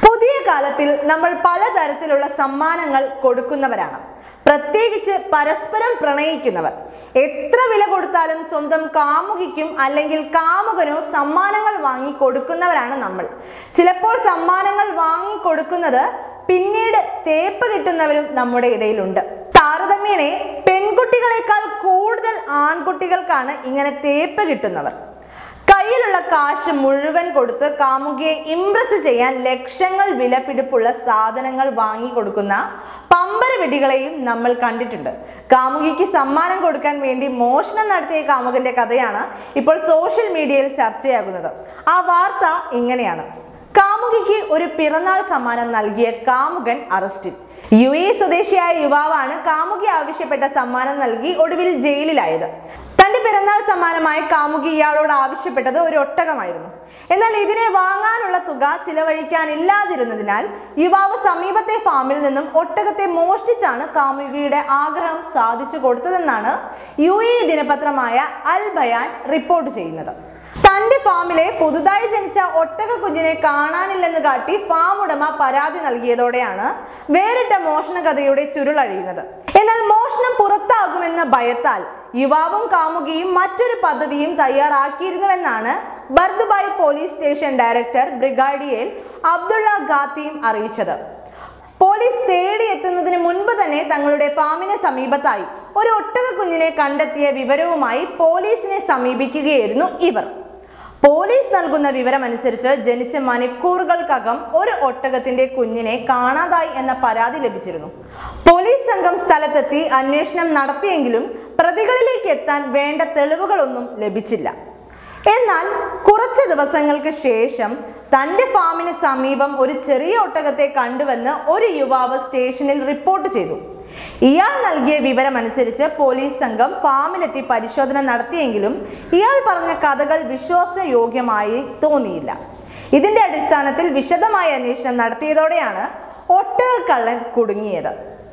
പുതിയ കാലത്തിൽ നമ്മൾ പലതരത്തിലുള്ള സമ്മാനങ്ങൾ കൊടുക്കുന്നവരാണ് പ്രത്യേകിച്ച് പരസ്പരം പ്രണയിക്കുന്നവർ എത്ര വില കൊടുത്താലും സ്വന്തം കാമുകിക്കും അല്ലെങ്കിൽ കാമുകനോ സമ്മാനങ്ങൾ വാങ്ങി കൊടുക്കുന്നവരാണ് നമ്മൾ ചിലപ്പോൾ സമ്മാനങ്ങൾ വാങ്ങി കൊടുക്കുന്നത് പിന്നീട് തേപ്പ് കിട്ടുന്നവരും നമ്മുടെ ഇടയിലുണ്ട് താരതമ്യേനെ പെൺകുട്ടികളെക്കാൾ കൂടുതൽ ആൺകുട്ടികൾക്കാണ് ഇങ്ങനെ തേപ്പ് കിട്ടുന്നവർ കയ്യിലുള്ള കാശ് മുഴുവൻ കൊടുത്ത് കാമുകിയെ ഇംപ്രസ് ചെയ്യാൻ ലക്ഷങ്ങൾ വിലപിടിപ്പുള്ള സാധനങ്ങൾ വാങ്ങി കൊടുക്കുന്ന പമ്പര വെടികളെയും നമ്മൾ കണ്ടിട്ടുണ്ട് കാമുകിക്ക് സമ്മാനം കൊടുക്കാൻ വേണ്ടി മോഷണം നടത്തിയ കാമുകന്റെ കഥയാണ് ഇപ്പോൾ സോഷ്യൽ മീഡിയയിൽ ചർച്ചയാകുന്നത് ആ വാർത്ത ഇങ്ങനെയാണ് കാമുകിക്ക് ഒരു പിറന്നാൾ സമ്മാനം നൽകിയ കാമുകൻ അറസ്റ്റിൽ യു എ സ്വദേശിയായ യുവാവാണ് കാമുകി ആവശ്യപ്പെട്ട സമ്മാനം നൽകി ഒടുവിൽ ജയിലിലായത് തന്റെ പിറന്നാൾ സമ്മാനമായി കാമുകി ഇയാളോട് ആവശ്യപ്പെട്ടത് ഒരു ഒട്ടകമായിരുന്നു എന്നാൽ ഇതിനെ വാങ്ങാനുള്ള തുക ചിലവഴിക്കാനില്ലാതിരുന്നതിനാൽ യുവാവ് സമീപത്തെ ഫാമിൽ നിന്നും ഒട്ടകത്തെ മോഷ്ടിച്ചാണ് കാമുകിയുടെ ആഗ്രഹം സാധിച്ചു കൊടുത്തതെന്നാണ് യു എ ദിനപത്രമായ അൽ ബയാൻ റിപ്പോർട്ട് ചെയ്യുന്നത് തന്റെ ഫാമിലെ പുതുതായി ജനിച്ച ഒട്ടക കുഞ്ഞിനെ കാണാനില്ലെന്ന് കാട്ടി ഫാം ഉടമ പരാതി നൽകിയതോടെയാണ് വേറിട്ട മോഷണ കഥയുടെ ചുരുളഴിയുന്നത് എന്നാൽ മോഷണം പുറത്താകുമെന്ന ഭയത്താൽ യുവാവും കാമുകിയും മറ്റൊരു പദ്ധതിയും തയ്യാറാക്കിയിരുന്നുവെന്നാണ് Bur Dubai police station director brigadier Abdullah ഖാത്തിയും അറിയിച്ചത് പോലീസ് തേടിയെത്തുന്നതിന് മുൻപ് തന്നെ തങ്ങളുടെ ഫാമിന് സമീപത്തായി ഒരു ഒട്ടക കുഞ്ഞിനെ കണ്ടെത്തിയ വിവരവുമായി പോലീസിനെ സമീപിക്കുകയായിരുന്നു ഇവർ പോലീസ് നൽകുന്ന വിവരമനുസരിച്ച് ജനിച്ച മണിക്കൂറുകൾക്കകം ഒരു ഒട്ടകത്തിന്റെ കുഞ്ഞിനെ കാണാതായി എന്ന പരാതി ലഭിച്ചിരുന്നു പോലീസ് സംഘം സ്ഥലത്തെത്തി അന്വേഷണം നടത്തിയെങ്കിലും പ്രതികളിലേക്ക് എത്താൻ വേണ്ട തെളിവുകളൊന്നും ലഭിച്ചില്ല എന്നാൽ കുറച്ച് ദിവസങ്ങൾക്ക് ശേഷം തന്റെ ഫാമിന് സമീപം ഒരു ചെറിയ ഒട്ടകത്തെ കണ്ടുവെന്ന് ഒരു യുവാവ് സ്റ്റേഷനിൽ റിപ്പോർട്ട് ചെയ്തു ഇയാൾ നൽകിയ വിവരമനുസരിച്ച് പോലീസ് സംഘം ഫാമിലെത്തി പരിശോധന നടത്തിയെങ്കിലും ഇയാൾ പറഞ്ഞ കഥകൾ വിശ്വാസയോഗ്യമായി തോന്നിയില്ല ഇതിന്റെ അടിസ്ഥാനത്തിൽ വിശദമായ അന്വേഷണം നടത്തിയതോടെയാണ് ഒട്ടകക്കള്ളൻ കുടുങ്ങിയത്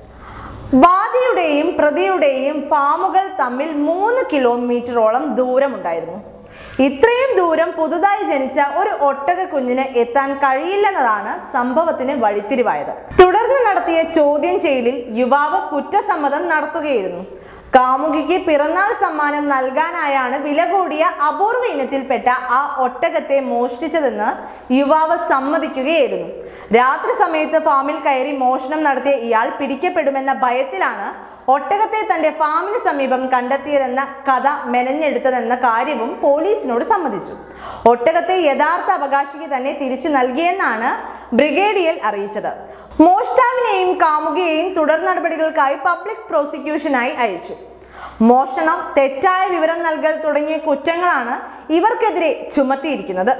വാദിയുടെയും പ്രതിയുടെയും ഫാമുകൾ തമ്മിൽ മൂന്ന് കിലോമീറ്ററോളം ദൂരമുണ്ടായിരുന്നു ഇത്രയും ദൂരം പുതുതായി ജനിച്ച ഒരു ഒട്ടക കുഞ്ഞിന് എത്താൻ കഴിയില്ലെന്നതാണ് സംഭവത്തിന് വഴിത്തിരിവായത് തുടർന്ന് നടത്തിയ ചോദ്യം ചെയ്യലിൽ യുവാവ് കുറ്റസമ്മതം നടത്തുകയായിരുന്നു കാമുകിക്ക് പിറന്നാൾ സമ്മാനം നൽകാനായാണ് വില കൂടിയ അപൂർവ ഇനത്തിൽപ്പെട്ട ആ ഒട്ടകത്തെ മോഷ്ടിച്ചതെന്ന് യുവാവ് സമ്മതിക്കുകയായിരുന്നു രാത്രി സമയത്ത് ഫാമിൽ കയറി മോഷണം നടത്തിയ ഇയാൾ പിടിക്കപ്പെടുമെന്ന ഭയത്തിലാണ് ഒട്ടകത്തെ തന്റെ ഫാമിന് സമീപം കണ്ടെത്തിയതെന്ന കഥ മെനഞ്ഞെടുത്തതെന്ന കാര്യവും പോലീസിനോട് സമ്മതിച്ചു ഒട്ടകത്തെ യഥാർത്ഥ അവകാശിക്ക് തന്നെ തിരിച്ചു നൽകിയെന്നാണ് ബ്രിഗേഡിയർ അറിയിച്ചത് മോഷ്ടാവിനെയും കാമുകയെയും തുടർ നടപടികൾക്കായി പബ്ലിക് പ്രോസിക്യൂഷനായി അയച്ചു മോഷണം തെറ്റായ വിവരം നൽകൽ തുടങ്ങിയ കുറ്റങ്ങളാണ് ഇവർക്കെതിരെ ചുമത്തിയിരിക്കുന്നത്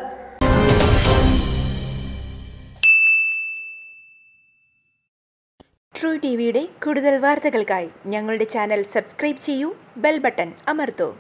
ട്രൂ ടി വിയുടെ കൂടുതൽ വാർത്തകൾക്കായി ഞങ്ങളുടെ ചാനൽ സബ്സ്ക്രൈബ് ചെയ്യൂ ബെൽ ബട്ടൺ അമർത്തൂ